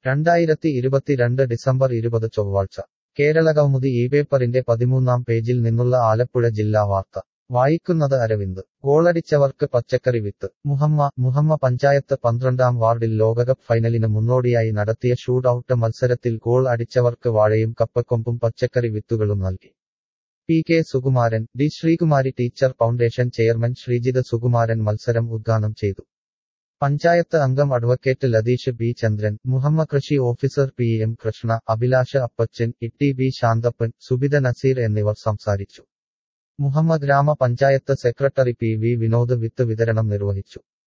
രണ്ടായിരത്തി ഇരുപത്തിരണ്ട് ഡിസംബർ ഇരുപത് ചൊവ്വാഴ്ച കേരള കൗമുദി ഈ പേപ്പറിന്റെ പതിമൂന്നാം പേജിൽ നിന്നുള്ള ആലപ്പുഴ ജില്ലാ വാർത്ത വായിക്കുന്നത് അരവിന്ദ് ഗോളടിച്ചവർക്ക് പച്ചക്കറി വിത്ത് മുഹമ്മ മുഹമ്മ പഞ്ചായത്ത് പന്ത്രണ്ടാം വാർഡിൽ ലോകകപ്പ് ഫൈനലിന് മുന്നോടിയായി നടത്തിയ ഷൂട്ട് ഔട്ട് മത്സരത്തിൽ ഗോൾ അടിച്ചവർക്ക് വാഴയും കപ്പക്കൊമ്പും പച്ചക്കറി വിത്തുകളും നൽകി P K Sukumaran D Sreekumari teacher foundation chairman Sreejith Sukumaran മത്സരം ഉദ്ഘാടനം ചെയ്തു പഞ്ചായത്ത് അംഗം അഡ്വക്കേറ്റ് ലതീഷ് ബി ചന്ദ്രൻ മുഹമ്മ കൃഷി officer P M Krishna Abhilash Appachan Itty B Santhappan Subitha Naseer എന്നിവർ സംസാരിച്ചു മുഹമ്മ ഗ്രാമ panchayat secretary P V Vinod വിത്ത് വിതരണം നിർവഹിച്ചു